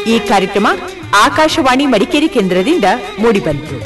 ಈ ಕಾರ್ಯಕ್ರಮ ಆಕಾಶವಾಣಿ ಮಡಿಕೇರಿ ಕೇಂದ್ರದಿಂದ ಮೂಡಿಬಂತು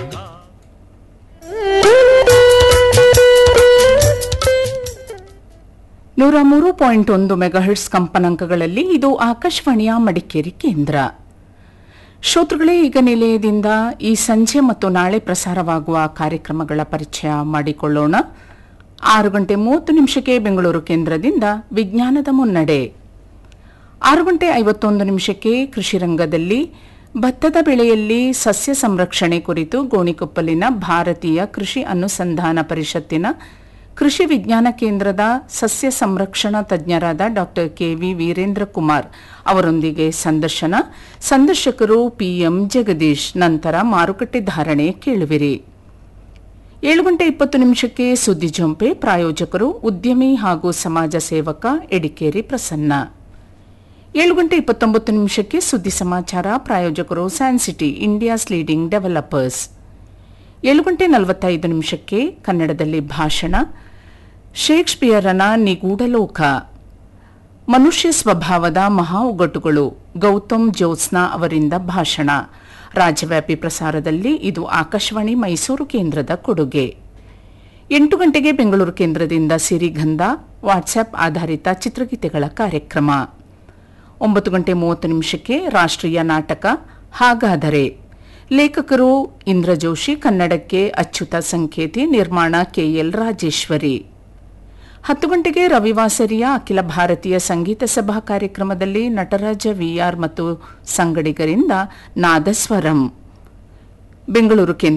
ನೂರ ಮೂರು ಪಾಯಿಂಟ್ ಒಂದು ಮೆಗಾಹರ್ಟ್ಸ್ ಕಂಪನಾಂಕಗಳಲ್ಲಿ ಇದು ಆಕಾಶವಾಣಿಯ ಮಡಿಕೇರಿ ಕೇಂದ್ರ ಶ್ರೋತೃಗಳೇ ಈಗ ನಿಲಯದಿಂದ ಈ ಸಂಜೆ ಮತ್ತು ನಾಳೆ ಪ್ರಸಾರವಾಗುವ ಕಾರ್ಯಕ್ರಮಗಳ ಪರಿಚಯ ಮಾಡಿಕೊಳ್ಳೋಣ ಆರು ಗಂಟೆ ಮೂವತ್ತು ನಿಮಿಷಕ್ಕೆ ಬೆಂಗಳೂರು ಕೇಂದ್ರದಿಂದ ವಿಜ್ಞಾನದ ಮುನ್ನಡೆ ಆರು ಗಂಟೆ ಐವತ್ತೊಂದು ನಿಮಿಷಕ್ಕೆ ಕೃಷಿ ರಂಗದಲ್ಲಿ ಭತ್ತದ ಬೆಳೆಯಲ್ಲಿ ಸಸ್ಯ ಸಂರಕ್ಷಣೆ ಕುರಿತು ಗೋಣಿಕೊಪ್ಪಲಿನ ಭಾರತೀಯ ಕೃಷಿ ಅನುಸಂಧಾನ ಪರಿಷತ್ತಿನ ಕೃಷಿ ವಿಜ್ಞಾನ ಕೇಂದ್ರದ ಸಸ್ಯ ಸಂರಕ್ಷಣಾ ತಜ್ಞರಾದ ಡಾ ಕೆವಿ ವೀರೇಂದ್ರ ಕುಮಾರ್ ಅವರೊಂದಿಗೆ ಸಂದರ್ಶನ ಸಂದರ್ಶಕರು ಪಿಎಂ ಜಗದೀಶ್ ನಂತರ ಮಾರುಕಟ್ಟೆ ಧಾರಣೆ ಕೇಳುವಿರಿ ಏಳು ಗಂಟೆ ಇಪ್ಪತ್ತು ನಿಮಿಷಕ್ಕೆ ಸುದ್ದಿ ಜೊಂಪೆ ಪ್ರಾಯೋಜಕರು ಉದ್ಯಮಿ ಹಾಗೂ ಸಮಾಜ ಸೇವಕ ಎಡಿಕೇರಿ ಪ್ರಸನ್ನ ಏಳು ಗಂಟೆ ಇಪ್ಪತ್ತೊಂಬತ್ತು ನಿಮಿಷಕ್ಕೆ ಸುದ್ದಿ ಸಮಾಚಾರ ಪ್ರಾಯೋಜಕರು ಸ್ಯಾನ್ಸಿಟಿ ಇಂಡಿಯಾಸ್ ಲೀಡಿಂಗ್ ಡೆವಲಪರ್ಸ್ ಏಳು ಗಂಟೆ ನಲವತ್ತೈದು ನಿಮಿಷಕ್ಕೆ ಕನ್ನಡದಲ್ಲಿ ಭಾಷಣ ಶೇಕ್ಸ್ಪಿಯರನ ನಿಗೂಢಲೋಕ ಮನುಷ್ಯ ಸ್ವಭಾವದ ಮಹಾ ಒಗ್ಗಟ್ಟುಗಳು ಗೌತಮ್ ಜ್ಯೋತ್ಸ್ನಾ ಅವರಿಂದ ಭಾಷಣ ರಾಜ್ಯವ್ಯಾಪಿ ಪ್ರಸಾರದಲ್ಲಿ ಇದು ಆಕಾಶವಾಣಿ ಮೈಸೂರು ಕೇಂದ್ರದ ಕೊಡುಗೆ ಎಂಟು ಗಂಟೆಗೆ ಬೆಂಗಳೂರು ಕೇಂದ್ರದಿಂದ ಸಿರಿಗಂಧ ವಾಟ್ಸ್ಆಪ್ ಆಧಾರಿತ ಚಿತ್ರಗೀತೆಗಳ ಕಾರ್ಯಕ್ರಮ ಒಂಬತ್ತು ಗಂಟೆ ಮೂವತ್ತು ನಿಮಿಷಕ್ಕೆ ರಾಷ್ಟ್ರೀಯ ನಾಟಕ ಹಾಗಾದರೆ ಲೇಖಕರು ಇಂದ್ರಜೋಶಿ ಕನ್ನಡಕ್ಕೆ ಅಚ್ಯುತ ಸಂಕೇತಿ ನಿರ್ಮಾಣ ಕೆಎಲ್ ರಾಜೇಶ್ವರಿ ಹತ್ತು ಗಂಟೆಗೆ ರವಿವಾಸರಿಯ ಅಖಿಲ ಭಾರತೀಯ ಸಂಗೀತ ಸಭಾ ಕಾರ್ಯಕ್ರಮದಲ್ಲಿ ನಟರಾಜ ವಿಆರ್ ಮತ್ತು ಸಂಗಡಿಗರಿಂದ ನಾದಸ್ವರಂ ಬೆಂಗಳೂರು ಕೇಂದ್ರ